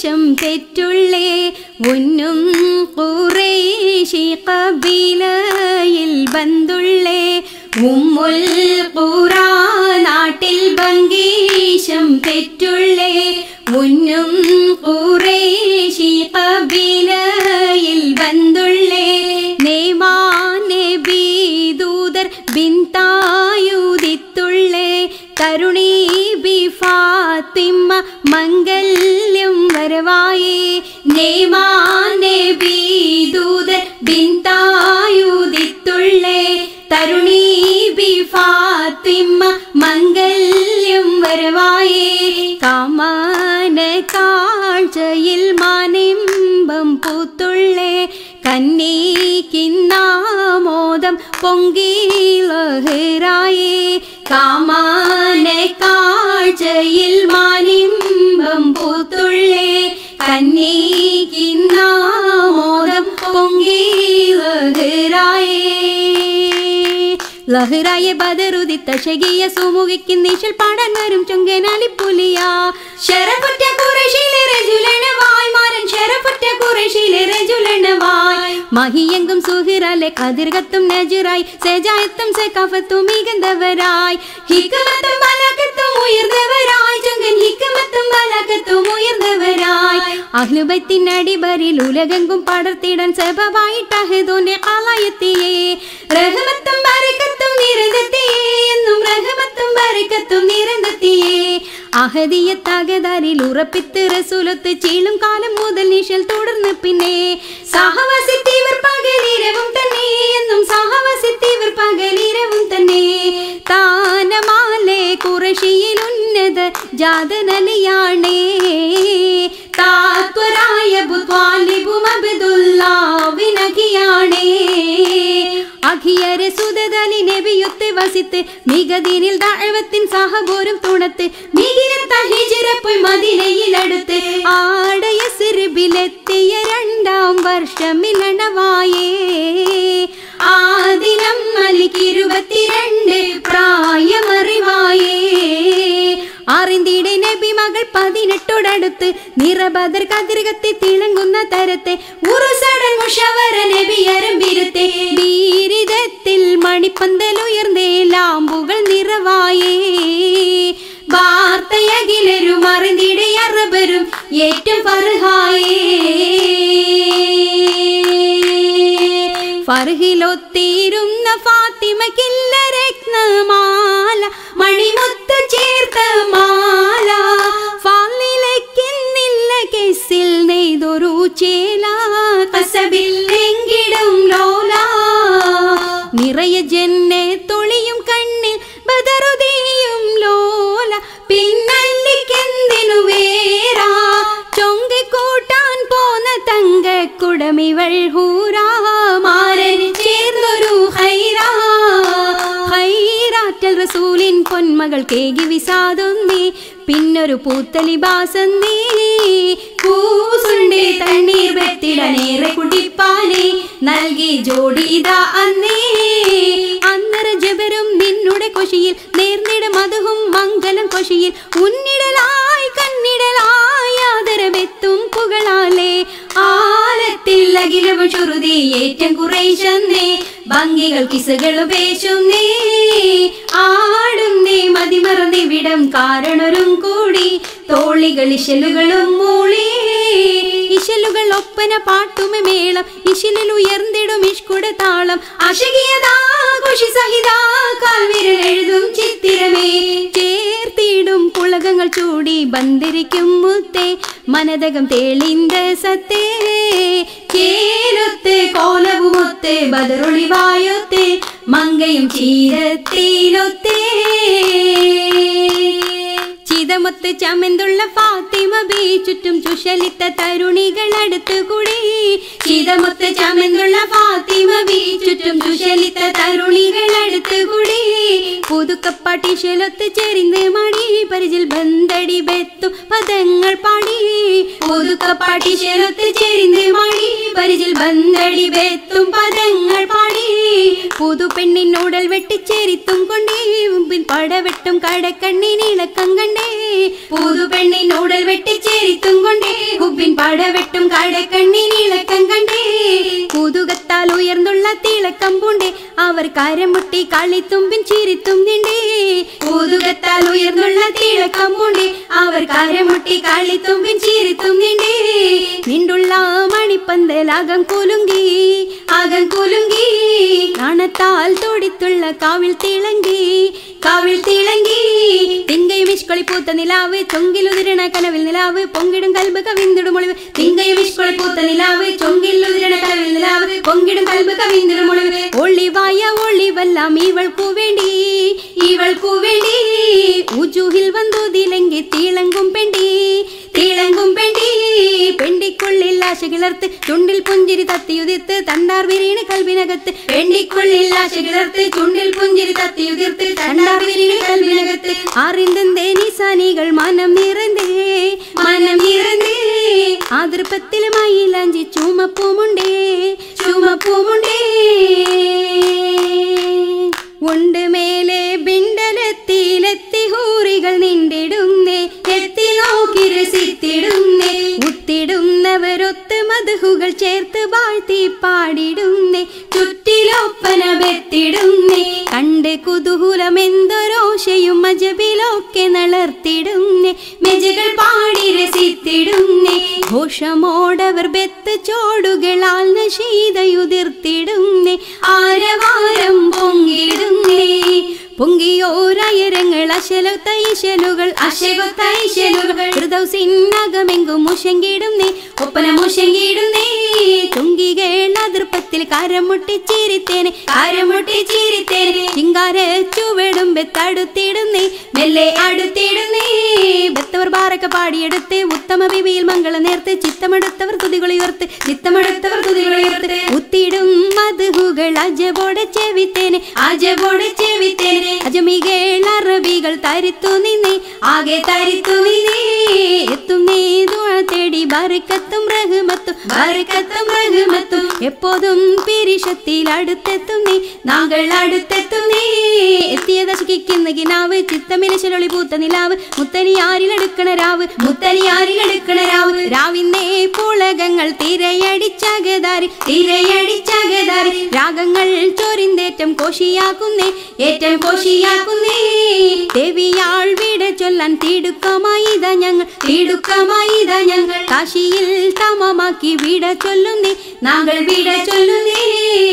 ബംഗീശം പെറ്റുള്ളേ ഉന്നും കുറേശി കബിലയിൽ ബന്തുള്ളേ ഉമ്മുൽ ഖുറാ നാട്ടിൽ ബംഗീശം പെറ്റുള്ളേ ഉന്നും കുറേശി കബിലയിൽ ബന്തുള്ളേ നേമാനെ ബീദൂതർ ബിന്തായുദിത്തുള്ളേ കരുണീ ബി ഫാത്തിമ മംഗല്യം വരവായേ നേമാനെ ബീദൂതർ ബിന്തായുദിത്തുള്ളേ തരുണീ ബി ഫാത്തിമ മംഗല്യം വരവായേ കാമാന കാഴ്ചയിൽ മാനിമ്പം പൂത്തുള്ളേ കന്നീക്കിന്നാമോദം പൊങ്കിലഹരായേ കാമാന കാഴ്ചയിൽ മാനിമ്പം പൂത്തുള്ളേ കന്നീക്കിന്നാമോദം പൊങ്കിലഹരായേ ലഹറായ ബദറുദിത്ത ഷകിയ സുമുഖിക്ക് നീശൽ പാടാൻ വരും ചുങ്കനാലിപ്പുലിയ ശരപ്പുറ്റ കുറശിലെ രജുലനവായ് മാരൻ ശരപ്പുറ്റ കുറശിലെ രജുലനവായ് മഹിയെങ്കും സുഹിറാലെ കതിർകത്തും നജുറായി സജായത്തും സക്കാഫത്തും മികന്തവരായി ഹിക്കമത്തും മലക്കത്തും ഉയർന്നവരായി ചുങ്കൻ ഹിക്കമത്തും മലക്കത്തും ഉയർന്നവരായി അഹ്ലുബത്തിൻ അടിബരിൽ ഉലകെങ്കും പടർത്തിടാൻ സഭവായിട്ടഹദോന്റെ ആലയത്തിയേ റഹമത്തും ബരക്കത്തും നിരന്തത്തിയേ എന്നും റഹമത്തും ബരക്കത്തും നിരന്തത്തിയേ അഹദിയ തകതാരിൽ ഉറപ്പിത്ത് റസൂലത്ത് ചീളും കാലം മുതൽ നിശൽ തുടർന്ന് പിന്നെ സഹവസിത്തിവർ പകലിരവും തന്നെ എന്നും സഹവസിത്തിവർ പകലിരവും തന്നെ താനമാലെ കുറശിയിൽ ഉന്നത ജാതനലിയാണേ താത്വരായ ബുദ്വാലിബും അബ്ദുല്ലാവിനകിയാണേ അഖിയരെ സുതതലി നബിയൊത്ത് വസിത്ത് മികതിനിൽ ദഅവത്തിൻ സഹബോരും തുണത്ത് മികിരത്ത ഹിജ്റ പോയി മദീനയിലടുത്ത് ആടയ സിർബിലെത്തിയ രണ്ടാം വർഷമിലണവായേ ആദിനം മലിക്ക് ഇരുപത്തിരണ്ട് പ്രായമറിവായേ അറിന്തിടെ നബി മകൾ പതിനെട്ടോടടുത്ത് നിറബദർ കതിർകത്തി തിളങ്ങുന്ന തരത്തെ ഉറുസടൻ മുഷവര നബി അരമ്പിരുത്തെ വീരിതത്തിൽ മണിപ്പന്തലുയർന്നേ ലാമ്പുകൾ നിറവായേ വാർത്തയകിലരും അറിന്തിടെ അറബരും ഏറ്റവും ഫർഹായേ ഫർഹിലൊത്തിരുന്ന ഫാത്തിമക്കില്ല രത്നമാല മണിമുത്ത് ചേർത്ത മാല ഫാലിലേക്കെന്നില്ല കെസിൽ നെയ്തൊരു ചേല കസബിൽ എങ്കിടും ലോല നിറയെ ജന്നെ തൊളിയും കണ്ണിൽ ബദറുതിയും ലോല പിന്നല്ലിക്കെന്തിനു വേറാ ചൊങ്ക കൂട്ടാൻ പോന്ന തങ്ക കുടമിവൾ ഹൂറാ മാരൻ ചേർന്നൊരു ഹൈറാ ഹൈറാറ്റൽ റസൂലിൻ പൊന്മകൾ കേകി വിസാദൊന്നേ പിന്നൊരു പൂത്തലിബാസന്നേ കൂസുണ്ടേ തണ്ണീർ വെത്തിടനേറെ കുടിപ്പാനേ നൽകി ജോഡിതാ അന്നേ അന്നര ജബരും നിന്നുടെ കൊശിയിൽ നേർന്നിട മധുവും മംഗലം കൊശിയിൽ ഉന്നിടലായി കണ്ണിടലായി ആദരവെത്തും പുകളാലേ ആലത്തിൽ അഖിലവും ചുരുതി ഏറ്റം കുറേശന്നേ ഭംഗികൾ കിസകളും പേശുന്നേ ആടുന്നേ മതിമറന്നിവിടം കാരണരും കൂടി തോളികൾ ഇശലുകളും മൂളി ഇശലുകൾ ഒപ്പന പാട്ടുമ മേളം ഇശലിൽ ഉയർന്നിടും ഇഷ്കുട താളം അശകിയതാ കുഷി സഹിതാ കാൽവിരൽ എഴുതും ചിത്തിരമേ ചേർത്തിടും പുളകങ്ങൾ ചൂടി ബന്ധിരിക്കും മുത്തേ മനതകം തേളിന്ത സത്തേ ചേലൊത്ത് കോലവുമൊത്ത് ബദറൊളിവായൊത്ത് മങ്കയും ചീരത്തിലൊത്തേ ചിതമൊത്ത് ചമന്തുള്ള ഫാത്തിമ ബീ ചുറ്റും ചുഷലിത്ത തരുണികൾ അടുത്തുകൂടി ചിതമൊത്ത് ചമന്തുള്ള ഫാത്തിമ ബീ ചുറ്റും ചുഷലിത്ത തരുണികൾ അടുത്തുകൂടി പുതുക്കപ്പാട്ടിശലൊത്ത് ചെരിന്ന് മണി പരിചിൽ ബന്ധടി ബെത്തു പദങ്ങൾ പാടി പുതുക്കപ്പാട്ടിശലൊത്ത് ചെരിന്ന് മണി പരിചിൽ ബന്ധടി ബെത്തും പദങ്ങൾ പാടി പുതു പെണ്ണിനോടൽ വെട്ടിച്ചേരിത്തും കൊണ്ടേ മുമ്പിൽ പടവെട്ടും കടക്കണ്ണിനിളക്കം കണ്ടേ പുതുപെണ്ണിനോടൽ വെട്ടിച്ചേരിത്തും കൊണ്ടേ ഹുബിൻ പടവെട്ടും കടക്കണ്ണിനിളക്കം കണ്ടേ കുതുകത്താൽ ഉയർന്നുള്ള തിളക്കം പൂണ്ടേ അവർ കരമുട്ടി കളിത്തുമ്പിൻ ചിരിത്തും നിണ്ടേ കുതുകത്താൽ ഉയർന്നുള്ള തിളക്കം പൂണ്ടേ അവർ കരമുട്ടി കളിത്തുമ്പിൻ ചിരിത്തും നിണ്ടേ നിണ്ടുള്ള മണിപ്പന്തലാകം കുലുങ്കി അകം കുലുങ്കി നാണത്താൽ തൊടിത്തുള്ള കാവിൽ തിളങ്കി കാവിൽ തിളങ്കി തിങ്കയും ഇഷ്കൊളി പൂത്ത നിലാവ് ചൊങ്കിലുതിരണ കനവിൽ നിലാവ് പൊങ്കിടും കൽബ് കവിന്തിടും ഒളിവ് തിങ്കയും ഇഷ്കൊളി പൂത്ത നിലാവ് ചൊങ്കിലുതിരണ കനവിൽ നിലാവ് പൊങ്കിടും കൽബ് കവിന്തിടും ഒളിവ് ഒളിവായ ഒളിവെല്ലാം ഇവൾക്കു വേണ്ടി ഇവൾക്കു വേണ്ടി ഉജുഹിൽ വന്നോതിലെങ്കി തിളങ്കും പെണ്ടി തിളങ്കും പെണ്ടി പെണ്ടിക്കുള്ളിൽ ആശ കിളർത്ത് ചുണ്ടിൽ പുഞ്ചിരി തത്തിയുതിർത്ത് തണ്ടാർ വിരീണ് കൽവിനകത്ത് പെണ്ടിക്കുള്ളിൽ ആശ കിളർത്ത് ചുണ്ടിൽ പുഞ്ചിരി തത്തിയുതിർത്ത് തണ്ടാർ വിരീണ് കൽവിനകത്ത് അറിന്തേ നിസാനികൾ മനം നിറന്തേ മനം നിറന്തേ ആതൃപ്പത്തിൽ മയിലാഞ്ചി ചുമപ്പൂമുണ്ടേ ചുമപ്പൂമുണ്ടേ ഉണ്ട് മേലെ ബിണ്ടലെത്തിയിലെത്തി ഹൂറികൾ നിണ്ടിടുന്നേ എത്തി നോക്കി രസിത്തിടുന്നേ ഉത്തിടുന്നവരൊത്ത് മധുഹുകൾ ചേർത്ത് വാഴ്ത്തി പാടിടുന്നേ ചുറ്റിലൊപ്പന ബെത്തിടുന്നേ കണ്ട് കുതൂഹലമെന്തൊരോശയും മജബിലൊക്കെ നളർത്തിടുന്നേ മെജകൾ പാടി രസിത്തിടുന്നേ ഘോഷമോടവർ ബെത്ത് ചോടുകളാൽ നശീതയുതിർത്തിടുന്നേ ആരവാരം പൊങ്ങിടുന്നേ പൊങ്കിയോരയരങ്ങൾ അശല തൈശലുകൾ അശക തൈശലുകൾ ഹൃദൗസിന്നകമെങ്കും മുഷങ്കിടുന്നേ ഒപ്പന മുഷങ്കിടുന്നേ തുങ്കികൾ അതിർപ്പത്തിൽ കരമുട്ടി ചിരിത്തേനെ കരമുട്ടി ചിരിത്തേനെ ചിങ്കാര ചുവടും ബെത്തടുത്തിടുന്നേ മെല്ലെ അടുത്തിടുന്നേ ബത്തവർ ബാറൊക്കെ പാടിയെടുത്ത് ഉത്തമ ബിബിയിൽ മംഗള നേർത്ത് ചിത്തമെടുത്തവർ തുതികളുയർത്ത് ചിത്തമെടുത്തവർ തുതികളുയർത്ത് ഉത്തിടും മധുഹുകൾ അജബോടെ ചെവിത്തേനെ അജബോടെ ചെവിത്തേനെ അജമികൾ അറബികൾ തരിത്തു നിന്നേ ആകെ തരിത്തു നിന്നേ എത്തും നീ തുഴ തേടി ബറുക്കത്തും റഹ്മത്തും ബറുക്കത്തും റഹ്മത്തും എപ്പോതും പിരിശത്തിൽ അടുത്തെത്തും നീ നാങ്ങൾ അടുത്തെത്തും നീ എത്തിയ ദശകിക്കുന്ന കിനാവ് ചിത്തമിലശലൊളി പൂത്ത നിലാവ് മുത്തനിയാരിലെടുക്കണ രാവ് മുത്തനിയാരിലെടുക്കണ രാവ് രാവിന്നേ പുളകങ്ങൾ തിരയടിച്ചകതാരി തിരയടിച്ചകതാരി രാഗങ്ങൾ ചൊരിന്തേറ്റം കോശിയാക്കുന്നേ ഏറ്റം കോശിയാക്കുന്നേ ദേവിയാൾ വിട ചൊല്ലാൻ തിടുക്കമായിത ഞങ്ങൾ തിടുക്കമായിത ഞങ്ങൾ കാശിയിൽ തമമാക്കി വിട ചൊല്ലുന്നേ നാങ്ങൾ വിട ചൊല്ലുന്നേ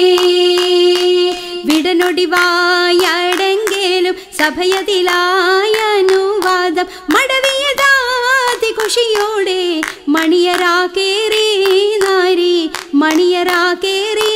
വിടനൊടിവായടെങ്കേലും സഭയതിലായ അനുവാദം മടവിയതാതി ഖുഷിയോടെ മണിയരാക്കേറി നാരി മണിയരാക്കേറി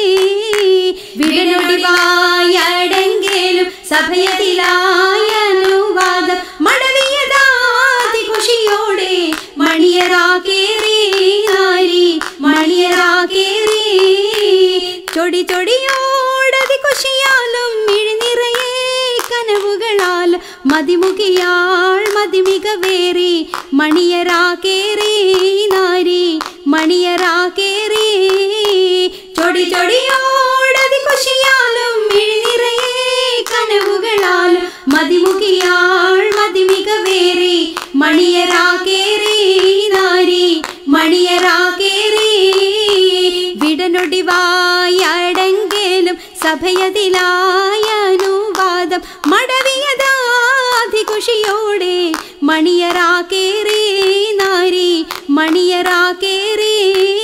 വിടനൊടിവായടെങ്കേലും സഭയതിലായ അനുവാദം മടവിയതാതി ഖുഷിയോടെ മണിയരാക്കേറി നാരി മണിയരാക്കേറി ചൊടി ചൊടിയോടതി കുശിയാലും മിഴിനിറയെ കനവുകളാൽ മതിമുകിയാൾ മതിമികവേറി മണിയരാക്കേറി നാരി മണിയരാക്കേറി ചൊടി ചൊടിയോടതി കുശിയാലും മിഴിനിറയെ കനവുകളാൽ മതിമുകിയാൾ മതിമികവേറി മണിയരാക്കേറി നാരി മണിയരാക്കേറി വിടനൊടിവായടെങ്കേലും സഭയതിലായ അനുവാദം മടവിയതാതി ഖുഷിയോടെ മണിയറാക്കേറി നാരി മണിയറാക്കേറി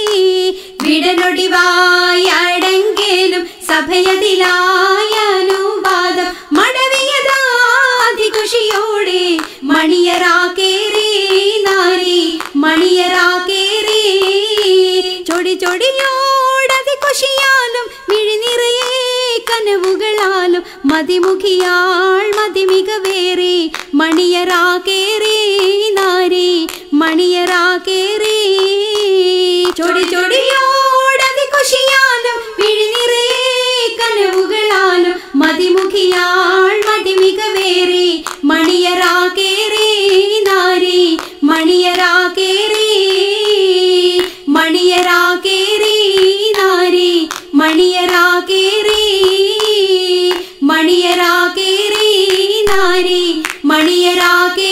വിടനൊടിവായടെങ്കേലും സഭയതിലായ അനുവാദം മടവിയതാതി ഖുഷിയോടെ മണിയറാക്കേറി നാരി മണിയറാക്കേറി ചൊടി ചൊടിയോടതി കുശിയാലും മിഴിനിറയെ കനവുകളാലും മതിമുഖിയാൾ മതിമികവേറി മണിയറാക്കേറി നാരി മണിയറാക്കേറി ചൊടി ചൊടിയോടതി കുശിയാലും മിഴിനിറയെ കനവുകളാലും മതിമുഖിയാൾ മതിമികവേറി മണിയറാക്കേറി നാരി മണിയറാക്കേറി മണിയറാക്കേറി നാരി മണിയറാക്കേറി മണിയറാക്കേറി നാരി മണിയറാക്കേ